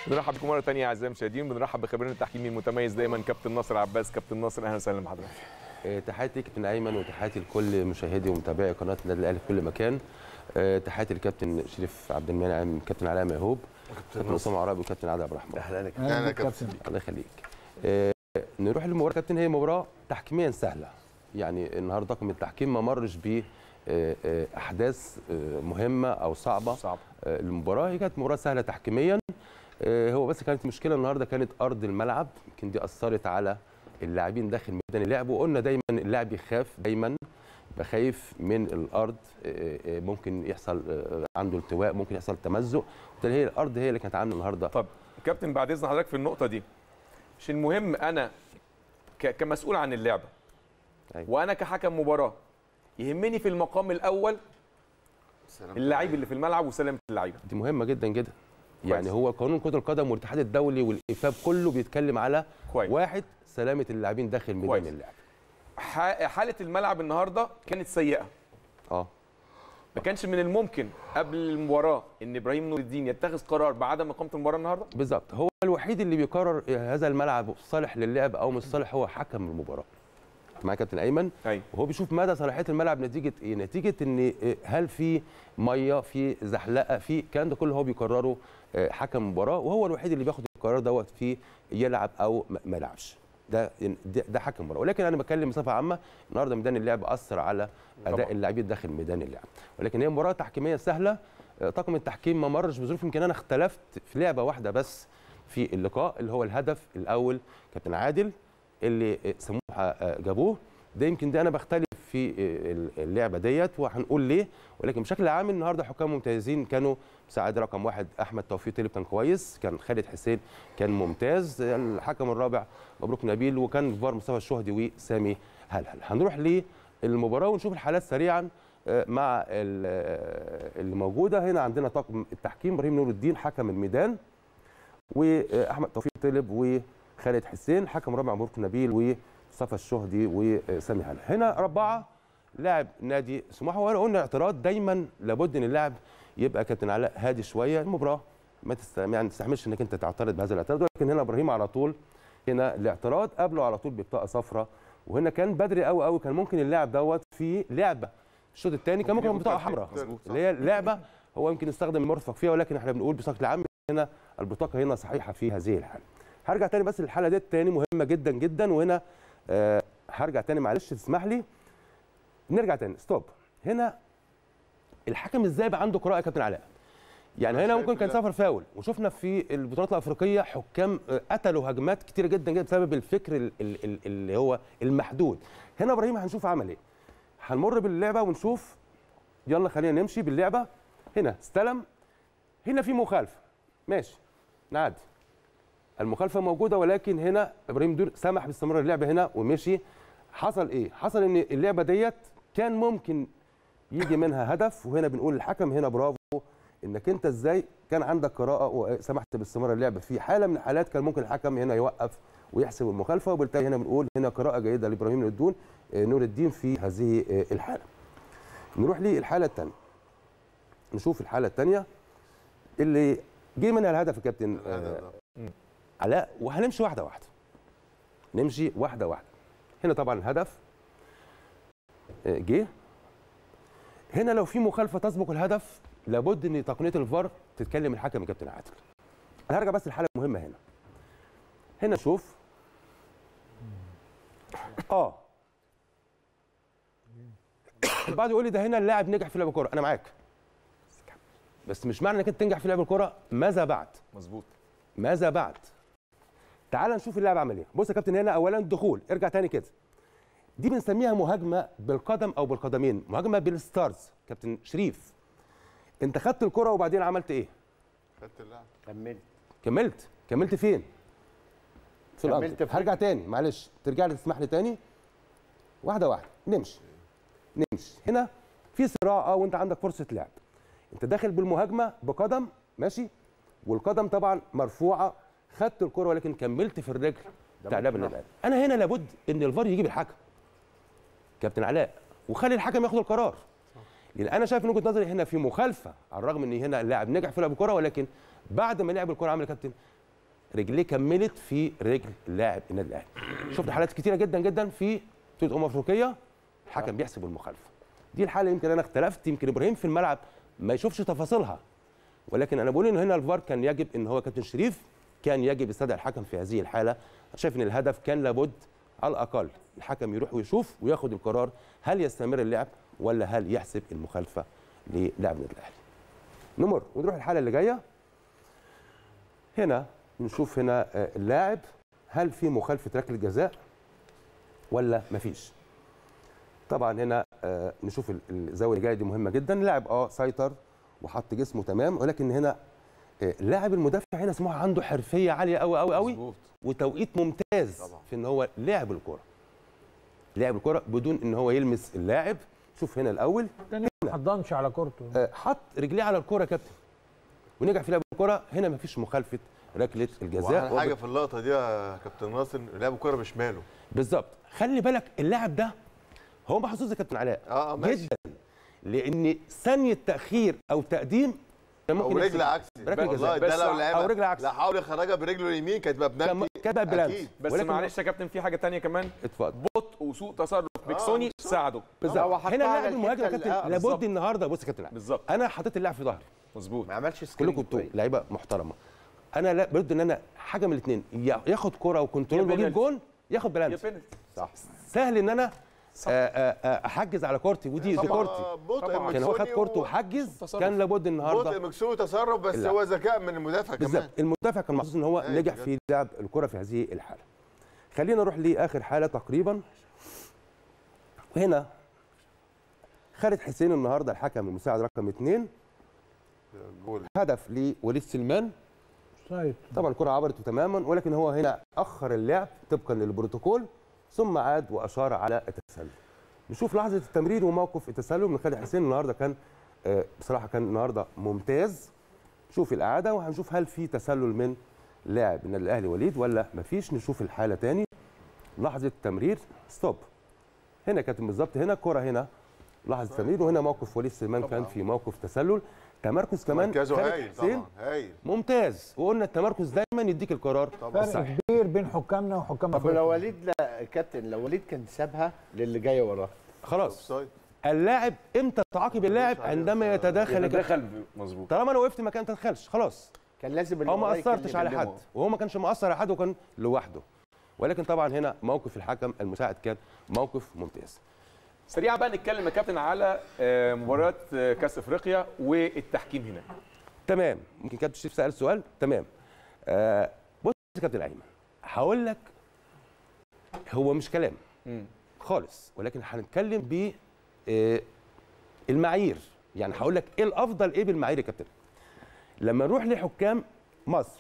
بنرحب بكم مره ثانيه اعزائي المشاهدين بنرحب بخبيرنا التحكيمي المتميز دايما كابتن ناصر عباس كابتن ناصر اهلا وسهلا بحضرتك آه، تحياتي لكابتن ايمن وتحياتي لكل مشاهدي ومتابعي قناه النادي الاهلي في كل مكان آه، تحياتي للكابتن شريف عبد المنعم كابتن علاء مهوب كابتن اسامه عرابي وكابتن عادل عبد الرحمن اهلا لك اهلا كابتن الله يخليك آه، نروح للمباراه كابتن هي مباراه تحكيميا سهله يعني النهارده طاقم التحكيم ما مرش ب آه، آه، احداث آه، مهمه او صعبه صعب آه، المباراه هي كانت مباراه سهله تحكيميا آه، هو بس كانت المشكله النهارده كانت ارض الملعب يمكن دي اثرت على اللاعبين داخل ميدان اللعب وقلنا دايما اللاعب يخاف دايما بخايف من الارض آه، آه، ممكن يحصل آه، عنده التواء ممكن يحصل تمزق وبالتالي هي الارض هي اللي كانت عنده النهارده طب كابتن بعد اذن حضرتك في النقطه دي مش المهم انا ك- كمسؤول عن اللعبه أيوة. وانا كحكم مباراه يهمني في المقام الاول اللعيب اللي في الملعب وسلامه اللعيبه دي مهمه جدا جدا يعني كويس. هو قانون كره القدم والاتحاد الدولي والافاب كله بيتكلم على كويس واحد سلامه اللاعبين داخل ميدان كويس. اللعب ح- حاله الملعب النهارده كانت سيئه اه ما كانش من الممكن قبل المباراه ان ابراهيم نور الدين يتخذ قرار بعدم اقامه المباراه النهارده بالظبط هو الوحيد اللي بيقرر هذا الملعب صالح للعب او مش صالح هو حكم المباراه معايا كابتن ايمن ايوه وهو بيشوف مدى صلاحيه الملعب نتيجه ايه نتيجه ان إيه، هل في ميه في زحلقه في الكلام ده كله هو بيقرره آه، حكم المباراه وهو الوحيد اللي بياخد القرار دوت في يلعب او ما ما يلعبش ده ده ده حكم المباراه ولكن انا بتكلم بصفه عامه النهارده ميدان اللعب اثر على اداء طبعاً. اللاعبين داخل ميدان اللعب ولكن هي مباراه تحكيميه سهله آه، طاقم التحكيم ما مرش بظروف يمكن انا اختلفت في لعبه واحده بس في اللقاء اللي هو الهدف الاول كابتن عادل اللي آه، سموحه آه، جابوه ده يمكن ده انا بختلف في آه، اللعبه ديت وهنقول ليه ولكن بشكل عام النهارده حكام ممتازين كانوا مساعد رقم واحد احمد توفيق طلب كان كويس كان خالد حسين كان ممتاز الحكم الرابع مبروك نبيل وكان فار مصطفى الشهدي وسامي هلهل هنروح للمباراه ونشوف الحالات سريعا آه، مع ال- آه، اللي موجوده هنا عندنا طاقم التحكيم ابراهيم نور الدين حكم الميدان واحمد توفيق طلب وخالد حسين حكم رابع مبروك نبيل ومصطفى الشهدي وسامي هلا هنا اربعه لاعب نادي سموحه وانا قلنا اعتراض دايما لابد ان اللاعب يبقى كابتن علاء هادي شويه المباراه ما تست... يعني ما تستحملش انك انت تعترض بهذا الاعتراض ولكن هنا ابراهيم على طول هنا الاعتراض قبله على طول ببطاقه صفراء وهنا كان بدري قوي قوي كان ممكن اللاعب دوت في لعبه الشوط الثاني كان ممكن ياخد بطاقه كارت حمراء مظبوط، صح. اللي هي لعبه هو يمكن استخدم المرفق فيها ولكن احنا بنقول بشكل عام هنا البطاقه هنا صحيحه في هذه الحاله هرجع تاني بس للحاله دي تاني مهمه جدا جدا وهنا آه هرجع تاني معلش تسمح لي نرجع تاني ستوب هنا الحكم ازاي بقى عنده قراءه يا كابتن علاء يعني هنا ممكن كان سفر فاول وشفنا في البطولات الافريقيه حكام آه، قتلوا هجمات كتيره جدا جدا بسبب الفكر ال- ال- ال- اللي هو المحدود هنا ابراهيم هنشوف عمل ايه هنمر باللعبه ونشوف يلا خلينا نمشي باللعبه هنا استلم هنا في مخالفه ماشي نعدي المخالفه موجوده ولكن هنا ابراهيم دور سمح باستمرار اللعبه هنا ومشي حصل ايه حصل ان اللعبه ديت كان ممكن يجي منها هدف وهنا بنقول للحكم هنا برافو انك انت ازاي كان عندك قراءه وسمحت باستمرار اللعبه في حاله من الحالات كان ممكن الحكم هنا يوقف ويحسب المخالفه وبالتالي هنا بنقول هنا قراءه جيده لابراهيم نور الدين نور الدين في هذه آه، الحاله نروح للحاله الثانيه نشوف الحاله الثانيه اللي جه منها الهدف يا كابتن آه، علاء وهنمشي واحده واحده نمشي واحده واحده هنا طبعا الهدف آه، جه هنا لو في مخالفه تسبق الهدف لابد ان تقنيه الفار تتكلم الحكم يا كابتن عادل انا هرجع بس للحاله المهمه هنا هنا شوف اه البعض يقول لي ده هنا اللاعب نجح في لعب الكوره انا معاك بس مش معنى انك انت تنجح في لعب الكوره ماذا بعد مظبوط ماذا بعد تعال نشوف اللاعب عمل ايه بص يا كابتن هنا اولا دخول ارجع تاني كده دي بنسميها مهاجمه بالقدم او بالقدمين مهاجمه بالستارز كابتن شريف انت خدت الكره وبعدين عملت ايه خدت اللعب كملت كملت كملت فين في الارض كملت في هرجع تاني معلش ترجع لي تسمح لي تاني واحده واحده نمشي نمشي هنا في صراع اه وانت عندك فرصه لعب انت داخل بالمهاجمه بقدم ماشي والقدم طبعا مرفوعه خدت الكره ولكن كملت في الرجل بتاع لاعب النادي الأهلي. انا هنا لابد ان الفار يجيب الحكم كابتن علاء وخلي الحكم ياخد القرار لان انا شايف من وجهه نظري هنا في مخالفه على الرغم ان هنا اللاعب نجح في لعب الكره ولكن بعد ما لعب الكره عمل يا كابتن رجليه كملت في رجل لاعب النادي الاهلي شفنا حالات كتيره جدا جدا في بطوله امم افريقيه الحكم بيحسب المخالفه دي الحاله يمكن انا اختلفت يمكن ابراهيم في الملعب ما يشوفش تفاصيلها ولكن انا بقول ان هنا الفار كان يجب ان هو كابتن شريف كان يجب يستدعي الحكم في هذه الحاله أنا شايف ان الهدف كان لابد على الاقل الحكم يروح ويشوف وياخد القرار هل يستمر اللعب ولا هل يحسب المخالفه للاعب النادي الاهلي نمر ونروح الحاله اللي جايه هنا نشوف هنا آه، اللاعب هل في مخالفه ركله جزاء ولا مفيش طبعا هنا آه، نشوف ال- الزاويه اللي جايه دي مهمه جدا اللاعب اه سيطر وحط جسمه تمام ولكن هنا آه، اللاعب المدافع هنا سموها عنده حرفيه عاليه قوي قوي قوي مظبوط وتوقيت ممتاز طبعا. في ان هو لعب الكره لعب الكره بدون ان هو يلمس اللاعب شوف هنا الاول الثاني ما حضنش على كورته آه، حط رجليه على الكره يا كابتن ونجح في لعب الكره هنا مفيش مخالفه ركله الجزاء واحلى حاجه في اللقطه دي يا كابتن ناصر لعب الكوره بشماله بالظبط خلي بالك اللاعب ده هو محظوظ يا كابتن علاء اه ماشي جدا لان ثانيه تاخير او تقديم كان او ممكن رجل يحسب. عكسي ركلة والله جزاء. ده بس لو أو لعبها رجل عكسي. لا حاول يخرجها برجله اليمين كانت تبقى كان بنالتي كان بقى بلانس أكيد. بس ولكن معلش يا كابتن في حاجه تانية كمان اتفضل بطء وسوء تصرف بيكسوني ساعده بالظبط هو حطها هنا على اللاعب المهاجم يا الحتة كابتن ال- آه، لابد بالظبط. النهارده بص يا كابتن علاء. بالظبط انا حطيت اللاعب في ظهري مظبوط ما عملش سكرين كلكم انتوا كويس. لعيبه محترمه انا لا برد ان انا حاجه من الاثنين ياخد كره وكنترول يا واجيب بينالتي. جون ياخد يا بلانس بينالتي صح سهل ان انا صح. آه، آه، آه، احجز على كورتي ودي دي كورتي بطء طبعاً. كان هو خد مكسوني كورته و- وحجز تصرف. كان لابد بطء النهارده مكسوني تصرف بس لا. هو ذكاء من المدافع كمان بالظبط المدافع كان محظوظ ان هو أيوة نجح بجد. في لعب الكره في هذه الحاله خلينا نروح لاخر حاله تقريبا وهنا خالد حسين النهارده الحكم المساعد رقم اثنين جول هدف لوليد سلمان سايد طبعا الكره عبرت تماما ولكن هو هنا اخر اللعب طبقا للبروتوكول ثم عاد واشار على التسلل نشوف لحظه التمرير وموقف التسلل من خالد حسين النهارده كان آه، بصراحه كان النهارده ممتاز شوف الاعاده وهنشوف هل في تسلل من لاعب النادي الاهلي وليد ولا مفيش نشوف الحاله تاني لحظه التمرير ستوب هنا كانت بالظبط هنا كره هنا لحظه التمرير وهنا موقف وليد سليمان كان في موقف تسلل تمركز كمان مركزه خالد هايل حسين طبعا هايل ممتاز وقلنا التمركز دايما يديك القرار طبعا فرق صح. كبير بين حكامنا وحكام طب أفريقيا. لو وليد لا كابتن لو وليد كان سابها للي جاي وراه خلاص اوفسايد اللاعب امتى تعاقب اللاعب عندما يتداخل يا كابتن. دخل مظبوط طالما انا وقفت مكان ما تدخلش خلاص كان لازم اللي هو ما وراه اثرتش يكلم على اللي حد وراه. وهو ما كانش مأثر على حد وكان لوحده ولكن طبعا هنا موقف الحكم المساعد كان موقف ممتاز سريعا بقى نتكلم يا كابتن على آه، مباراه آه، كاس افريقيا والتحكيم هنا تمام ممكن كابتن شريف سأل سؤال تمام آه بص يا كابتن ايمن هقول لك هو مش كلام خالص ولكن هنتكلم ب آه، المعايير يعني هقول لك ايه الافضل ايه بالمعايير يا كابتن لما نروح لحكام مصر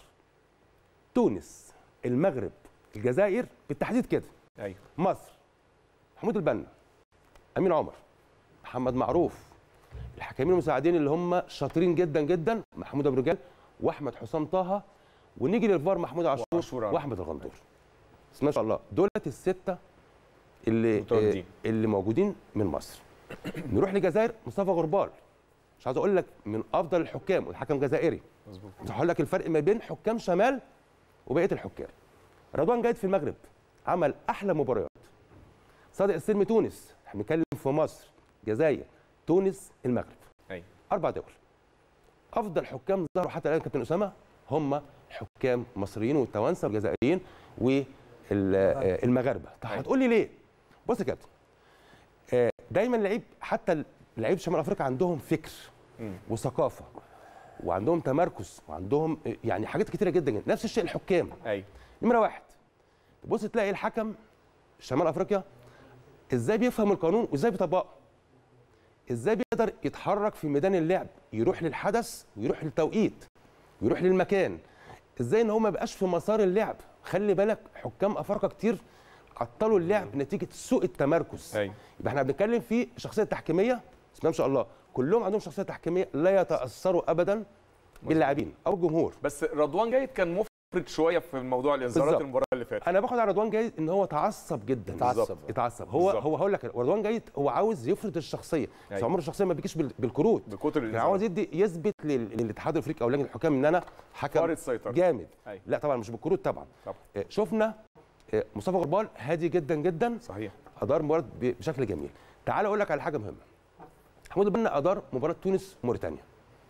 تونس المغرب الجزائر بالتحديد كده ايوه مصر محمود البنا امين عمر محمد معروف الحكامين المساعدين اللي هم شاطرين جدا جدا محمود ابو رجال واحمد حسام طه ونيجي للفار محمود عاشور وعاشور عاشور. واحمد الغندور بسم الله ما شاء الله دولت السته اللي متواجدين. آه، اللي موجودين من مصر نروح للجزائر مصطفى غربال مش عايز اقول لك من افضل الحكام والحكم جزائري مظبوط هقول لك الفرق ما بين حكام شمال وبقيه الحكام رضوان جيد في المغرب عمل احلى مباريات صادق السلمي تونس احنا بنتكلم في مصر جزائر تونس المغرب ايوه اربع دول افضل حكام ظهروا حتى الان كابتن اسامه هم حكام مصريين والتوانسه والجزائريين والمغاربه طب هتقول لي ليه بص يا كابتن آه، دايما لعيب حتى لعيب شمال افريقيا عندهم فكر مم. وثقافه وعندهم تمركز وعندهم آه، يعني حاجات كتيره جدا جدا نفس الشيء الحكام ايوه نمره واحد تبص تلاقي الحكم شمال افريقيا ازاي بيفهم القانون وازاي بيطبقه ازاي بيقدر يتحرك في ميدان اللعب يروح للحدث ويروح للتوقيت ويروح للمكان ازاي ان هو ما يبقاش في مسار اللعب خلي بالك حكام افارقه كتير عطلوا اللعب نتيجه سوء التمركز ايوه يبقى احنا بنتكلم في شخصيه تحكيميه بسم الله ما شاء الله كلهم عندهم شخصيه تحكيميه لا يتاثروا ابدا باللاعبين او الجمهور بس رضوان جيد كان فرط شويه في موضوع الانذارات بالظبط. المباراه اللي فاتت انا باخد على رضوان جيد ان هو تعصب جدا اتعصب. بالظبط. اتعصب هو بالظبط. هو هقول لك رضوان جيد هو عاوز يفرض الشخصيه بس أيوة. عمر الشخصيه ما بيجيش بال- بالكروت بكتر يعني عاوز الانذارات يدي يثبت لل- للاتحاد الافريقي او لجنه الحكام ان انا حكم فارض سيطره جامد أيوة. لا طبعا مش بالكروت طبعا طبعا. آه، شفنا آه، مصطفى غربال هادي جدا جدا صحيح ادار مباراه ب- بشكل جميل تعال اقول لك على حاجه مهمه محمود البنا ادار مباراه تونس وموريتانيا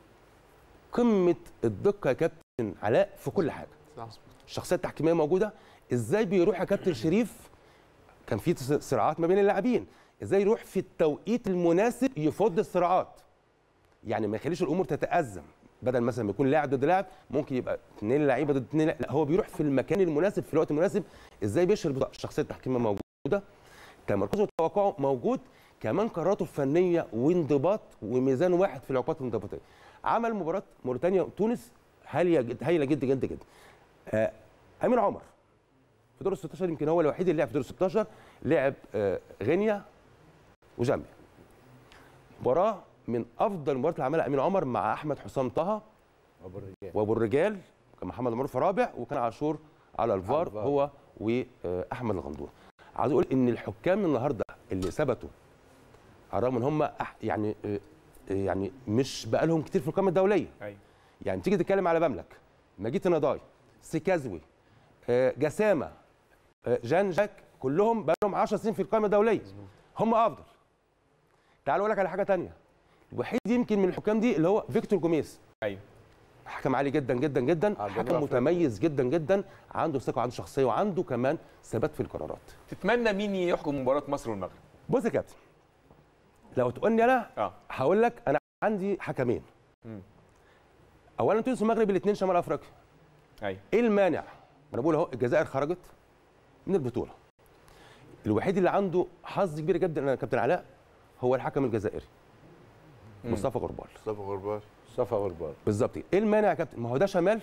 قمه الدقه يا كابتن علاء في كل حاجه صح الشخصيه التحكيميه موجوده ازاي بيروح يا كابتن شريف كان في ص- صراعات ما بين اللاعبين ازاي يروح في التوقيت المناسب يفض الصراعات يعني ما يخليش الامور تتازم بدل مثلا ما يكون لاعب ضد لاعب ممكن يبقى اثنين لعيبه ضد اثنين لا هو بيروح في المكان المناسب في الوقت المناسب ازاي بيشهر البطاقه الشخصيه التحكيميه موجوده تمركزه وتوقعه موجود كمان قراراته الفنيه وانضباط وميزان واحد في العقوبات الانضباطيه عمل مباراه موريتانيا وتونس هايله جد هايله جدا جدا جدا آه امين عمر في دور ال 16 يمكن هو الوحيد اللي لعب في دور ال 16 لعب آه غينيا وزامبيا مباراه من افضل المباريات اللي عملها امين عمر مع احمد حسام طه ابو الرجال وابو الرجال كان محمد مرفع رابع وكان عاشور على الفار الفار. هو واحمد الغندور عايز اقول ان الحكام النهارده اللي ثبتوا على الرغم ان هم أح- يعني آه، آه، يعني مش بقى لهم كتير في القائمه الدوليه ايوه يعني تيجي تتكلم على بملك مجيد نضاي سيكازوي آه، جسامه آه، جان جاك كلهم بقى لهم 10 سنين في القائمه الدوليه هم افضل تعال اقول لك على حاجه تانية الوحيد يمكن من الحكام دي اللي هو فيكتور جوميز ايوه حكم عالي جدا جدا جدا آه، جنوب حكم أفريقيا. متميز جدا جدا عنده ثقه وعنده شخصيه وعنده كمان ثبات في القرارات تتمنى مين يحكم مباراه مصر والمغرب بص يا كابتن لو تقولني انا اه هقول لك انا عندي حكمين مم. اولا تونس والمغرب الاثنين شمال افريقيا ايوه ايه المانع؟ انا بقول اهو الجزائر خرجت من البطوله. الوحيد اللي عنده حظ كبير جدا يا كابتن علاء هو الحكم الجزائري مم. مصطفى غربال مصطفى غربال صفا غربال بالظبط كده. ايه المانع يا كابتن؟ ما هو ده شمال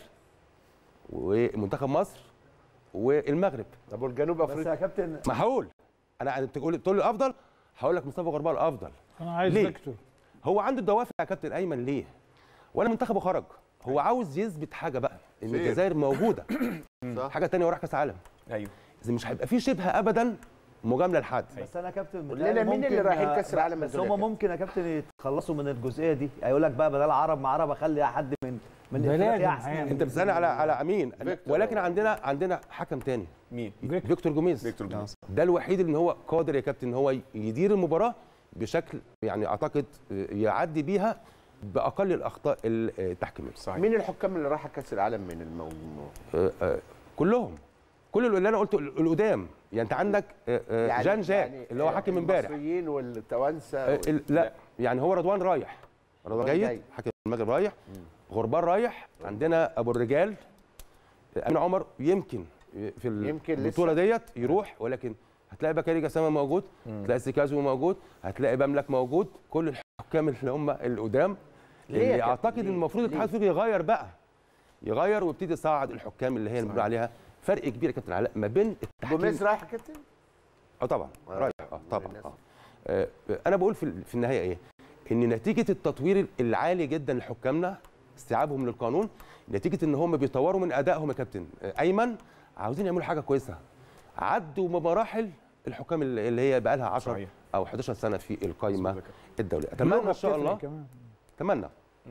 ومنتخب مصر والمغرب طب والجنوب بس افريقيا يا كابتن ما هقول انا أنت تقول تقول لي افضل هقول لك مصطفى غربال افضل انا عايز ليه؟ فيكتور هو عنده الدوافع يا كابتن ايمن ليه؟ ولا منتخبه خرج هو عاوز يثبت حاجه بقى ان فين؟ الجزائر موجوده صح حاجه تانية وراح كاس عالم ايوه اذا مش هيبقى في شبه ابدا مجامله لحد بس انا يا كابتن قول لنا متهيألي مين اللي ممكن- رايحين كأس العالم بس دول يا هم كابتن؟ ممكن يا كابتن يتخلصوا من الجزئيه دي هيقول لك بقى بدل عرب مع عرب اخلي حد من من ده افريقيا لازم احسن يعني. انت بتسالني على على امين فيكتور. ولكن عندنا عندنا حكم تاني مين فيكتور جوميز فيكتور جوميز ده الوحيد اللي هو قادر يا كابتن ان هو يدير المباراه بشكل يعني اعتقد يعدي بيها باقل الاخطاء التحكيميه صحيح مين الحكام اللي راح كاس العالم من الموضوع آه، آه، كلهم كل اللي انا قلته القدام يعني انت عندك آه، آه، جان جاك اللي هو حاكم امبارح المصريين والتوانسه آه، ال- لا يعني هو رضوان رايح رضوان رضوان جيد جيد. حكم المغرب رايح غربال رايح عندنا ابو الرجال آه، امين عمر يمكن في يمكن البطوله ديت يروح ولكن هتلاقي بكاري جسامه موجود هتلاقي سيكازو موجود هتلاقي بملك موجود كل الحكام اللي هم القدام ليه يا اللي كابتن؟ اعتقد ليه؟ ان المفروض الاتحاد الافريقي يغير بقى يغير ويبتدي يصعد الحكام اللي هي اللي بنقول عليها فرق كبير يا كابتن علاء ما بين التحكيم جوميز رايح يا كابتن اه طبعا آه، رايح اه طبعا الناس. اه آه، انا بقول في في النهايه ايه ان نتيجه التطوير العالي جدا لحكامنا استيعابهم للقانون نتيجه ان هم بيطوروا من ادائهم يا كابتن آه، ايمن عاوزين يعملوا حاجه كويسه عدوا بمراحل الحكام اللي اللي هي بقى لها 10 صحيح. او 11 سنه في القائمه مظبوط يا الدوليه اتمنى ان شاء بتفرق الله كمان. اتمنى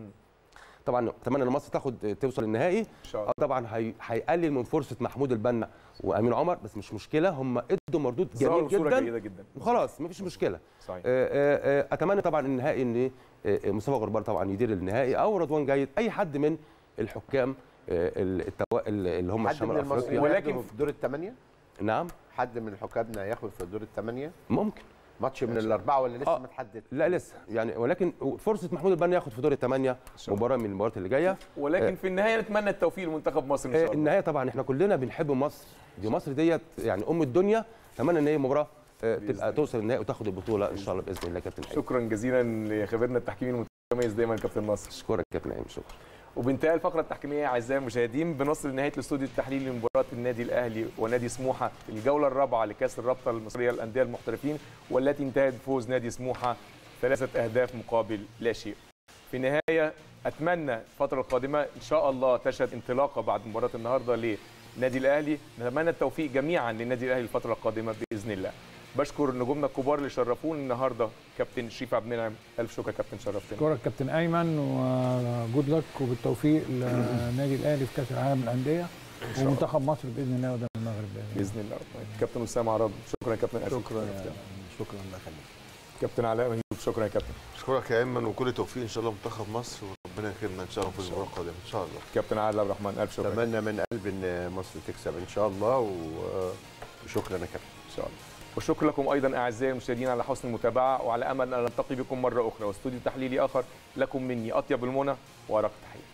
طبعا اتمنى ان مصر تاخد توصل النهائي ان شاء الله اه طبعا هي- هيقلل من فرصه محمود البنا وامين عمر بس مش مشكله هم ادوا مردود ظهروا جميل بصوره جدا جيده جدا وخلاص مفيش مشكله صحيح آه، آه، آه، اتمنى طبعا النهائي ان آه، آه، مصطفى غربال طبعا يدير النهائي او رضوان جيد اي حد من الحكام آه، التوا... اللي هم حد شمال من المصريين افريقيا ولكن- ولكن في دور الثمانيه نعم حد من حكامنا ياخد في دور الثمانيه ممكن ماتش من الاربعه ولا لسه آه. ما اتحدد لا لسه يعني ولكن فرصه محمود البنا ياخد في دور الثمانيه شاء الله. مباراه من المباريات اللي جايه ولكن في النهايه نتمنى التوفيق لمنتخب مصر ان شاء آه، الله النهايه طبعا احنا كلنا بنحب مصر دي مصر ديت يعني ام الدنيا اتمنى ان هي مباراه آه، بإذن تبقى توصل النهائي وتاخد البطوله ان شاء الله باذن الله كابتن ايمن شكرا جزيلا لخبيرنا التحكيمي المتميز دايما كابتن نصر اشكرك كابتن ايمن شكرا وبانتهاء الفقره التحكيميه اعزائي المشاهدين بنصل لنهايه الاستوديو التحليلي لمباراه النادي الاهلي ونادي سموحه في الجوله الرابعه لكاس الرابطه المصريه للانديه المحترفين والتي انتهت بفوز نادي سموحه ثلاثه اهداف مقابل لا شيء في النهايه اتمنى الفتره القادمه ان شاء الله تشهد انطلاقه بعد مباراه النهارده للنادي الاهلي نتمنى التوفيق جميعا للنادي الاهلي الفتره القادمه باذن الله بشكر نجومنا الكبار اللي شرفوني النهارده كابتن شريف عبد المنعم الف شكر يا كابتن شرفتنا اشكرك كابتن ايمن وجود لك وبالتوفيق للنادي الاهلي في كاس العالم للانديه ومنتخب مصر باذن الله قدام المغرب باذن الله باذن الله كابتن اسامه عرب شكرا يا كابتن ألف شكرا شرفتنا. شكرا الله يخليك كابتن علاء مهيب شكرا يا كابتن اشكرك يا ايمن وكل توفيق ان شاء الله منتخب مصر وربنا يكرمنا ان شاء الله في المباراه القادمه ان شاء الله كابتن عادل عبد الرحمن الف شكرا اتمنى من قلبي ان مصر تكسب ان شاء الله و- وشكرا يا كابتن ان شاء الله وشكرا لكم ايضا اعزائي المشاهدين على حسن المتابعه وعلى امل ان نلتقي بكم مره اخرى واستوديو تحليلي اخر لكم مني اطيب المنى وارق تحيه